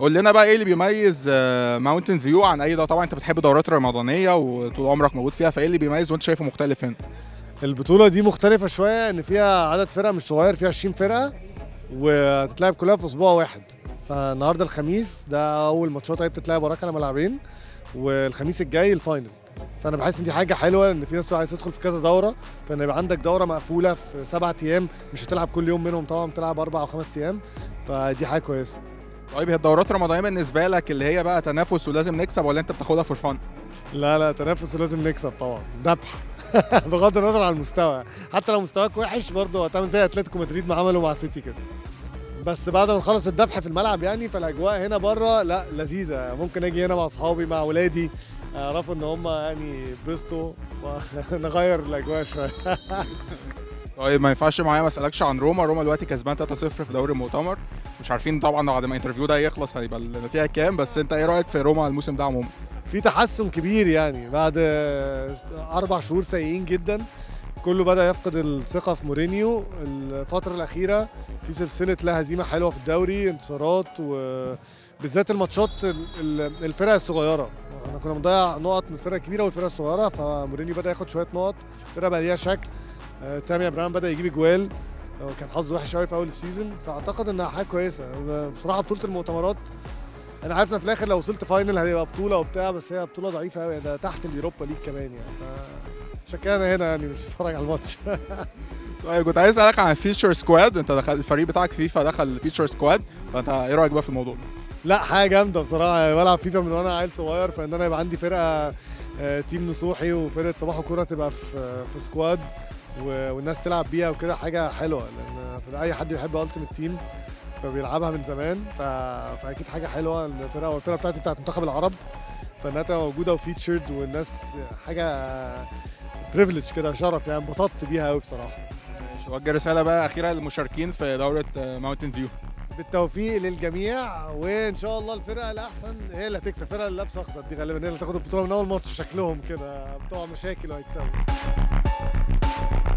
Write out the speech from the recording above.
قول لنا بقى ايه اللي بيميز ماونتن فيو عن اي ده طبعا انت بتحب الدورات الرمضانيه وطول عمرك موجود فيها فايه اللي بيميز وانت شايفه مختلف هنا البطولة دي مختلفة شوية ان فيها عدد فرق مش صغير فيها 20 فرقة وتتلعب كلها في اسبوع واحد فالنهارده الخميس ده اول ماتشات هي بتتلعب وراك على ملعبين والخميس الجاي الفاينل فانا بحس ان دي حاجه حلوه ان في ناس بتبقى عايز تدخل في كذا دوره فان يبقى عندك دوره مقفوله في سبعة ايام مش هتلعب كل يوم منهم طبعا بتلعب اربع او خمس ايام فدي حاجه كويسه طيب هي الدورات الرمضانيه بالنسبه لك اللي هي بقى تنافس ولازم نكسب ولا انت بتاخدها فور فن لا لا تنافس ولازم نكسب طبعا ذبح بغض النظر عن المستوى حتى لو مستواك وحش برضه هتعمل زي اتلتيكو مدريد ما عملوا مع سيتي كده بس بعد ما نخلص الذبح في الملعب يعني فالاجواء هنا بره لا لذيذه ممكن اجي هنا مع اصحابي مع اولادي اعرفوا ان هم يعني بيستوا ونغير الاجواء شويه طيب ما ينفعش معايا ما اسالكش عن روما روما دلوقتي كسبان 3-0 في دوري المؤتمر مش عارفين طبعا بعد ما الانترفيو ده يخلص هيبقى النتيجه كام بس انت ايه رايك في روما الموسم ده عموما في تحسن كبير يعني بعد اربع شهور سيئين جدا كله بدا يفقد الثقه في مورينيو الفتره الاخيره في سلسله لا هزيمه حلوه في الدوري انتصارات وبالذات الماتشات الفرق الصغيره احنا كنا بنضيع نقط من الفرق الكبيره والفرق الصغيره فمورينيو بدا ياخد شويه نقط الفرقه بقى ليها شكل تامي ابراهيم بدا يجيب اجوال كان حظه وحش قوي في اول السيزون فاعتقد انها حاجه كويسه بصراحه بطوله المؤتمرات انا عارف ان في الاخر لو وصلت فاينل هتبقى بطوله وبتاع بس هي بطوله ضعيفه قوي ده تحت اليوروبا ليج كمان يعني عشان كده انا هنا يعني مش بتفرج على الماتش طيب كنت عايز اسالك عن فيتشر سكواد انت دخل الفريق بتاعك فيفا دخل فيتشر سكواد فانت ايه رايك بقى في الموضوع لا حاجه جامده بصراحه يعني بلعب فيفا من وانا عيل صغير فان انا يبقى عندي فرقه تيم نصوحي وفرقه صباح وكوره تبقى في في سكواد والناس تلعب بيها وكده حاجه حلوه لان اي حد بيحب التيمت تيم فبيلعبها من زمان ف... فاكيد حاجه حلوه الفرقه والفرقه بتاعتي بتاعت منتخب العرب فانها تبقى موجوده وفيتشرد والناس حاجه بريفليج كده شرف يعني انبسطت بيها قوي بصراحه وجه رساله بقى اخيره للمشاركين في دوره ماونتن فيو بالتوفيق للجميع وان شاء الله الفرقه الاحسن هي اللي هتكسب الفرقه اللي لابسه اخضر دي غالبا هي اللي هتاخد البطوله من اول ماتش شكلهم كده بتوع مشاكل وهيكسبوا